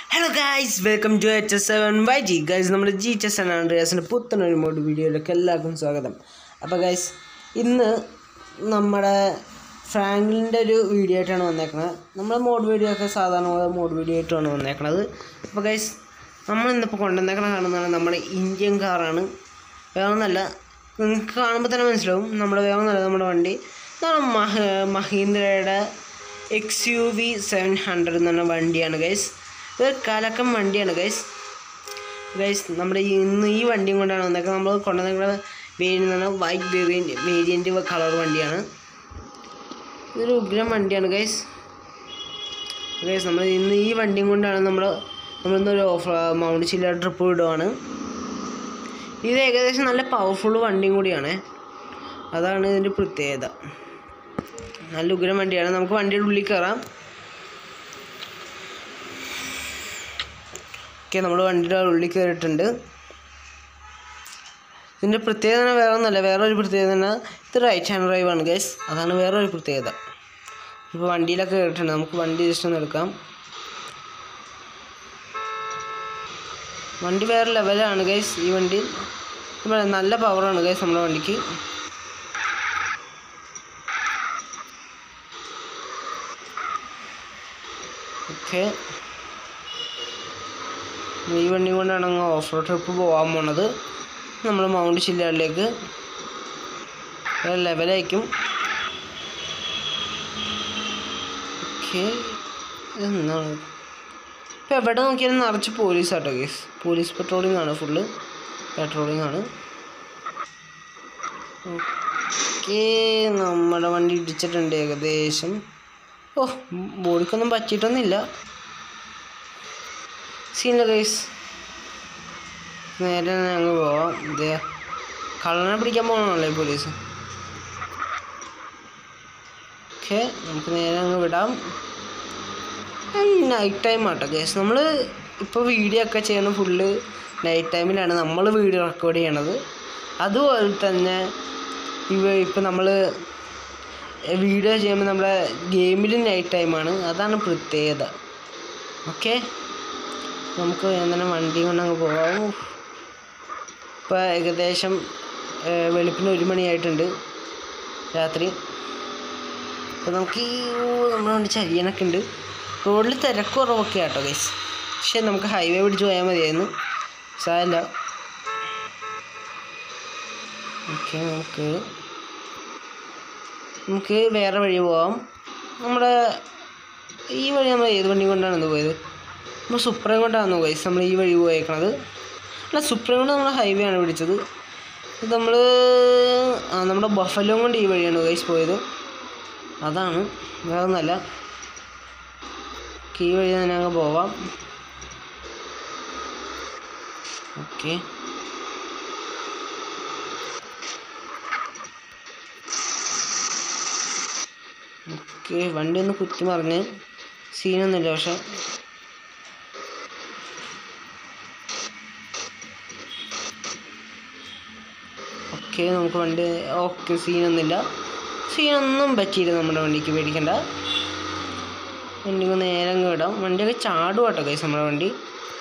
Hello guys welcome to H S seven Y G guys നമ്മുടെ G H S N ആൻഡ്രിയാസിൻ്റെ പുത്തനൊരു mod വീഡിയോയിലേക്ക് എല്ലാവർക്കും സ്വാഗതം അപ്പോൾ ഗൈസ് ഇന്ന് നമ്മുടെ ഫ്രാങ്ക്ലിൻ്റെ ഒരു വീഡിയോ ആയിട്ടാണ് വന്നേക്കുന്നത് നമ്മുടെ മോഡ് വീഡിയോ ഒക്കെ സാധാരണ മോഡ് വീഡിയോ ആയിട്ടാണ് വന്നേക്കുന്നത് അപ്പോൾ ഗൈസ് നമ്മൾ ഇന്നിപ്പോൾ കൊണ്ടുവന്നേക്കണ കാണുന്നതാണ് നമ്മുടെ ഇന്ത്യൻ കാറാണ് വേറെ ഒന്നല്ല നിങ്ങൾക്ക് കാണുമ്പോൾ തന്നെ മനസ്സിലാവും നമ്മുടെ വേറെ ഒന്നല്ല നമ്മുടെ വണ്ടി ഇതാണ് മഹ മഹീന്ദ്രയുടെ X U V seven hundred എന്ന് പറഞ്ഞ വണ്ടിയാണ് ഗൈസ് ഇത് കലക്കം വണ്ടിയാണ് ഗൈസ് ഗൈസ് നമ്മുടെ ഈ ഇന്ന് ഈ വണ്ടിയും കൊണ്ടാണ് വന്നേക്കുന്നത് നമ്മൾ കൊണ്ടുവന്നേക്കുന്ന വേരിയൻ്റ് എന്ന് പറഞ്ഞാൽ വൈറ്റ് വേരിയൻ്റ് വേരിയൻ്റ് കളർ വണ്ടിയാണ് ഇതൊരു ഉഗ്രം വണ്ടിയാണ് ഗൈസ് ഗൈസ് നമ്മൾ ഇന്ന് ഈ വണ്ടിയും കൊണ്ടാണ് നമ്മൾ നമ്മളിന്നൊരു ഓഫ് മൗണ്ട് ചില്ല ട്രിപ്പ് വിടുവാണ് ഇത് ഏകദേശം നല്ല പവർഫുൾ വണ്ടിയും കൂടിയാണ് അതാണ് ഇതിൻ്റെ പ്രത്യേകത നല്ല ഉഗ്രം വണ്ടിയാണ് നമുക്ക് വണ്ടിയുടെ ഉള്ളിൽ കയറാം ഓക്കെ നമ്മൾ വണ്ടിയുടെ ഉള്ളിൽ കയറിയിട്ടുണ്ട് ഇതിൻ്റെ പ്രത്യേകത വേറെ ഒന്നല്ല വേറെ ഒരു പ്രത്യേകത തന്നെ ഇത് റൈറ്റ് ഹാൻഡ് ഡ്രൈവ് ആണ് ഗൈസ് അതാണ് വേറെ ഒരു പ്രത്യേകത ഇപ്പോൾ വണ്ടിയിലൊക്കെ കയറിയിട്ടുണ്ട് നമുക്ക് വണ്ടി ജസ്റ്റ് ഒന്ന് എടുക്കാം വണ്ടി വേറെ ലെവലാണ് ഗൈസ് ഈ വണ്ടി നമ്മുടെ നല്ല പവറാണ് ഗൈസ് നമ്മുടെ വണ്ടിക്ക് ഓക്കെ ഈ വണ്ടി കൊണ്ടാണ് അങ്ങ് ഓഫ് റോഡ് ട്രിപ്പ് പോകാൻ പോണത് നമ്മൾ മൗണ്ട് ചില്ലകളിലേക്ക് ലെവലായിരിക്കും ഓക്കെ ഇതെന്താണ് ഇപ്പം എവിടെ നോക്കിയാലും നിറച്ച് police auto case police patrolling ആണ് ഫുള്ള് പെട്രോളിംഗ് ആണ് ഓക്കെ നമ്മുടെ വണ്ടി ഇടിച്ചിട്ടുണ്ട് ഏകദേശം ഓ ബോഡിക്കൊന്നും പറ്റിയിട്ടൊന്നുമില്ല സീനില്ല ഗൈസ് നേരെ ഞങ്ങൾ പോവാം ഇതേ കള്ളനെ പിടിക്കാൻ പോകണമല്ലേ പോലീസ് ഓക്കെ നമുക്ക് നേരെ അങ്ങ് വിടാം നൈറ്റ് ടൈം ആട്ടോ ഗൈസ് നമ്മൾ ഇപ്പോൾ വീഡിയോ ഒക്കെ ചെയ്യുന്നത് ഫുള്ള് നൈറ്റ് ടൈമിലാണ് നമ്മൾ വീഡിയോ റെക്കോർഡ് ചെയ്യണത് അതുപോലെ തന്നെ ഇവ ഇപ്പം നമ്മൾ വീഡിയോ ചെയ്യുമ്പോൾ നമ്മുടെ ഗെയിമിൽ നൈറ്റ് ടൈമാണ് അതാണ് പ്രത്യേകത ഓക്കെ നമുക്ക് എന്താണ് വണ്ടി കൊണ്ട് അങ്ങ് പോകാം ഇപ്പോൾ ഏകദേശം വെളുപ്പിന് ഒരു മണിയായിട്ടുണ്ട് രാത്രി അപ്പോൾ നമുക്ക് ഈ നമ്മുടെ വണ്ടി ചരിയനൊക്കെ ഉണ്ട് റോഡിൽ തിരക്ക് കുറവൊക്കെ ആട്ടോ ഗൈസ് പക്ഷേ നമുക്ക് ഹൈവേ പിടിച്ച് പോയാൽ മതിയായിരുന്നു സാരമില്ല ഓക്കെ നമുക്ക് നമുക്ക് വേറെ വഴി പോവാം നമ്മുടെ ഈ വഴി നമ്മൾ ഏത് വണ്ടി കൊണ്ടാണ് പോയത് നമ്മൾ സുപ്രീം കൊണ്ടാണ് ഗൈസ് നമ്മൾ ഈ വഴി പോയേക്കണത് അല്ല സുപ്രീം കൊണ്ട് നമ്മൾ ഹൈവേ ആണ് പിടിച്ചത് ഇത് നമ്മൾ ആ നമ്മുടെ ബഫലോ കൊണ്ട് ഈ വഴിയാണ് ഗൈസ് പോയത് അതാണ് വേറെ ഒന്നല്ല ഈ വഴി തന്നെ അങ്ങ് പോവാം ഓക്കെ ഓക്കെ വണ്ടി ഒന്ന് കുത്തി മറിഞ്ഞ് സീനൊന്നുമില്ല പക്ഷെ ഓക്കെ നമുക്ക് വണ്ടി ഓക്കെ സീനൊന്നുമില്ല സീനൊന്നും പറ്റിയില്ല നമ്മുടെ വണ്ടിക്ക് പേടിക്കണ്ട വണ്ടി ഒന്ന് നേരെ അങ്ങ് വിടാം വണ്ടിയൊക്കെ ചാടും കേട്ടോ കൈസ് നമ്മുടെ വണ്ടി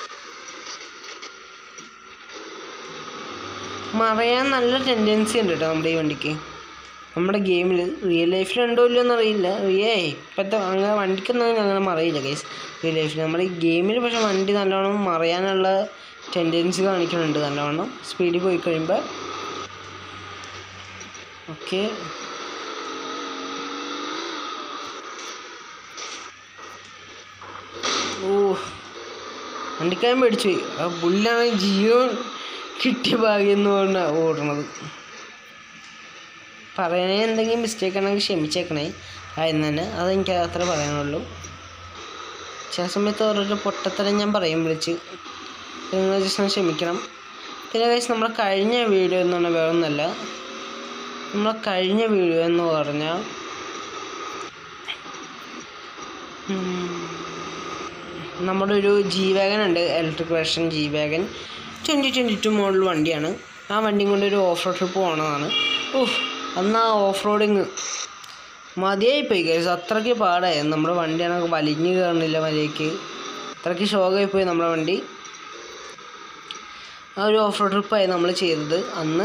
മറയാൻ നല്ല ടെൻഡൻസി ഉണ്ട് കേട്ടോ നമ്മുടെ ഈ വണ്ടിക്ക് നമ്മുടെ ഗെയിമിൽ റിയൽ ലൈഫിൽ ഉണ്ടോ ഇല്ലയോ എന്നറിയില്ല ഏ ഇപ്പോഴത്തെ അങ്ങനെ വണ്ടിക്കൊന്നും അങ്ങനെ മറയില്ല കേസ് റിയൽ ലൈഫിൽ നമ്മുടെ ഈ ഗെയിമിൽ പക്ഷേ വണ്ടി നല്ലവണ്ണം മറയാനുള്ള ടെൻഡൻസി കാണിക്കുന്നുണ്ട് നല്ലവണ്ണം സ്പീഡിൽ പോയി കഴിയുമ്പോൾ ഓക്കെ ഓ വണ്ടിക്കാരൻ പേടിച്ചു പോയി ആ പുല്ലാണ് ജീവൻ കിട്ടിയ ഭാഗ്യം എന്ന് പറഞ്ഞാൽ ഓടണത് പറയണേ എന്തെങ്കിലും മിസ്റ്റേക്ക് ആണെങ്കിൽ ക്ഷമിച്ചേക്കണേ ആയിരുന്നു തന്നെ അതെനിക്ക് അത്ര പറയാനുള്ളൂ ചില സമയത്ത് ഓരോരോ പൊട്ടത്തരം ഞാൻ പറയും വിളിച്ച് നിങ്ങൾ ജസ്റ്റ് ഒന്ന് ക്ഷമിക്കണം പിന്നെ കഴിച്ച് നമ്മളെ കഴിഞ്ഞ വീഡിയോ എന്ന് പറഞ്ഞാൽ വേറെ ഒന്നല്ല നമ്മളെ കഴിഞ്ഞ വീഡിയോ എന്ന് പറഞ്ഞാൽ നമ്മുടെ ഒരു ജി വാഗൻ ഉണ്ട് electric version G wagon twenty twenty two model വണ്ടിയാണ് ആ വണ്ടിയും കൊണ്ട് ഒരു ഓഫ് റോഡ് ട്രിപ്പ് പോകണതാണ് ഓഹ് അന്ന് ആ ഓഫ് റോഡിങ് മതിയായി പോയി കേസ് അത്രയ്ക്ക് പാടായിരുന്നു നമ്മുടെ വണ്ടിയാണെങ്കിൽ വലിഞ്ഞു കയറുന്നില്ല മലയ്ക്ക് അത്രയ്ക്ക് ഷോക്കായി പോയി നമ്മുടെ വണ്ടി ആ ഒരു ഓഫ് റോഡ് ട്രിപ്പായി നമ്മൾ ചെയ്തത് അന്ന്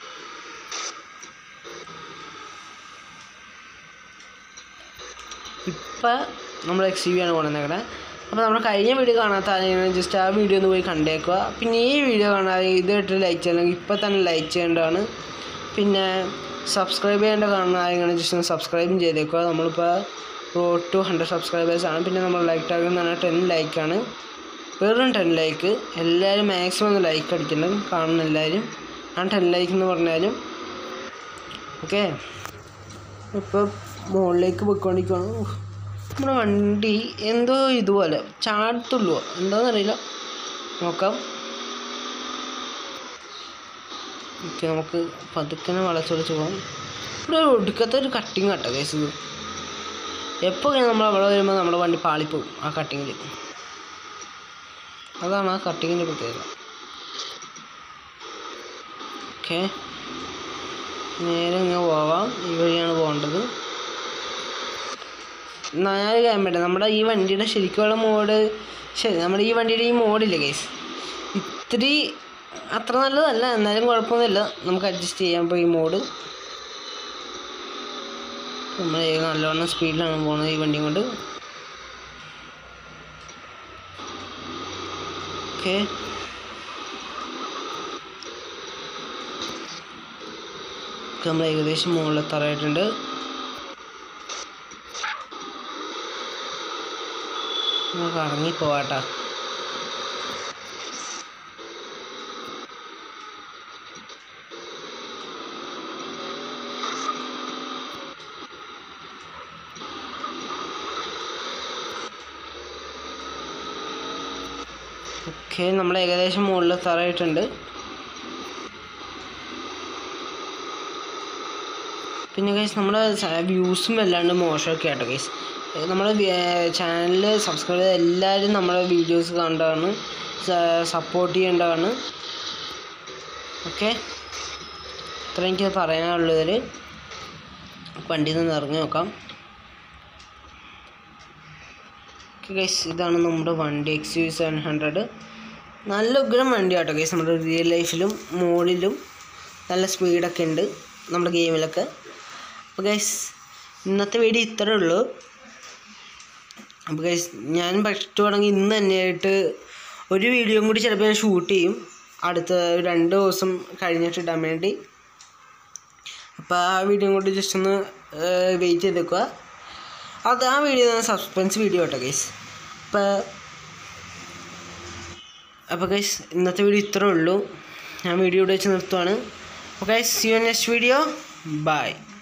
ഇപ്പം നമ്മൾ എക്സ് യു ആണ് കൊണ്ടുവന്നേക്കണേ അപ്പോൾ നമ്മൾ കഴിഞ്ഞ വീഡിയോ കാണാത്ത ആരെങ്കിലും ജസ്റ്റ് ആ വീഡിയോ ഒന്ന് പോയി കണ്ടേക്കുക പിന്നെ ഈ വീഡിയോ കാണാതെ ഇതായിട്ട് ലൈക്ക് ചെയ്യണമെങ്കിൽ ഇപ്പം തന്നെ ലൈക്ക് ചെയ്യേണ്ടതാണ് പിന്നെ സബ്സ്ക്രൈബ് ചെയ്യേണ്ട കാണുന്ന ആരെങ്കിലും ജസ്റ്റ് ഒന്ന് സബ്സ്ക്രൈബും ചെയ്തേക്കുക നമ്മളിപ്പോൾ റോഡ് ടു ഹൺഡ്രഡ് സബ്സ്ക്രൈബേഴ്സ് ആണ് പിന്നെ നമ്മൾ ലൈക്ക് ടാഗ് എന്ന് പറഞ്ഞാൽ ടെൻ ലൈക്കാണ് വെറും ടെൻ ലൈക്ക് എല്ലാവരും മാക്സിമം ഒന്ന് ലൈക്ക് അടിക്കണം കാണുന്ന എല്ലാവരും ആ ടെൻ ലൈക്ക് എന്ന് പറഞ്ഞാലും ഓക്കെ ഇപ്പോൾ മുകളിലേക്ക് പോയിക്കൊണ്ടിരിക്കുകയാണ് ഉഫ്. നമ്മുടെ വണ്ടി എന്തോ ഇതുപോലെ ചാടത്തുള്ളൂ എന്താണെന്നറിയില്ല നോക്കാം ഓക്കെ നമുക്ക് പതുക്കനെ വളച്ചൊളിച്ച് പോകാം ഇവിടെ ഒരു ഒടുക്കത്തെ ഒരു കട്ടിങ് കട്ടോ കേസ് ഇത് എപ്പോൾ നമ്മൾ അവിടെ വരുമ്പോൾ നമ്മുടെ വണ്ടി പാളിപ്പോവും ആ കട്ടിങ്ങിൽ അതാണ് ആ കട്ടിങ്ങിൻ്റെ പ്രത്യേകത ഓക്കെ നേരെ ഇങ്ങനെ പോവാം ഈ വഴിയാണ് പോകേണ്ടത് നാല് ക്യാമറ നമ്മുടെ ഈ വണ്ടിയുടെ ശരിക്കുള്ള മോഡ് ശരി നമ്മുടെ ഈ വണ്ടിയുടെ ഈ മോഡില്ലേ കേസ് ഇത്തിരി അത്ര നല്ലതല്ല എന്നാലും കുഴപ്പമൊന്നുമില്ല നമുക്ക് അഡ്ജസ്റ്റ് ചെയ്യാൻ പോയി ഈ മോഡ് നമ്മൾ നല്ലവണ്ണം സ്പീഡിലാണ് പോകുന്നത് ഈ വണ്ടിയും കൊണ്ട് ഓക്കെ നമ്മൾ ഏകദേശം മുകളിലെത്താറായിട്ടുണ്ട് നമുക്ക് ഇറങ്ങി പോവാട്ടാ ഓക്കെ നമ്മൾ ഏകദേശം മുകളിലെത്താറായിട്ടുണ്ട് പിന്നെ ഗൈസ് നമ്മുടെ വ്യൂസും വല്ലാണ്ട് മോശമൊക്കെ ആട്ടോ ഗൈസ് നമ്മുടെ ചാനൽ സബ്സ്ക്രൈബ് ചെയ്ത എല്ലാവരും നമ്മുടെ വീഡിയോസ് കണ്ടതാണ് സപ്പോർട്ട് ചെയ്യേണ്ടതാണ് ഓക്കെ ഇത്ര എനിക്ക് പറയാനുള്ളതിൽ വണ്ടിയിൽ നിന്ന് ഇറങ്ങി നോക്കാം ഓക്കെ ഗൈസ് ഇതാണ് നമ്മുടെ വണ്ടി എക്സ് യു സെവൻ ഹൺഡ്രഡ് നല്ല ഉഗ്രം വണ്ടിയാട്ടോ ഗൈസ് നമ്മുടെ റിയൽ ലൈഫിലും മോഡിലും നല്ല സ്പീഡൊക്കെ ഉണ്ട് നമ്മുടെ ഗെയിമിലൊക്കെ അപ്പോൾ ഗൈസ് ഇന്നത്തെ വീഡിയോ ഇത്രേ ഉള്ളൂ അപ്പോൾ ഗൈസ് ഞാൻ പറ്റുവാണെങ്കിൽ ഇന്ന് തന്നെയായിട്ട് ഒരു വീഡിയോയും കൂടി ചിലപ്പോൾ ഞാൻ ഷൂട്ട് ചെയ്യും അടുത്ത രണ്ട് ദിവസം കഴിഞ്ഞിട്ട് ഇടാൻ വേണ്ടി അപ്പോൾ ആ വീഡിയോ കൂടി ജസ്റ്റ് ഒന്ന് വെയിറ്റ് ചെയ്ത് വെക്കുക അത് ആ വീഡിയോ സസ്പെൻസ് വീഡിയോ കേട്ടോ ഗൈസ് അപ്പോൾ അപ്പോൾ ഗൈസ് ഇന്നത്തെ വീഡിയോ ഇത്രേ ഉള്ളൂ ഞാൻ വീഡിയോ ഇവിടെ വെച്ച് നിർത്തുവാണ് അപ്പോൾ guys you next video by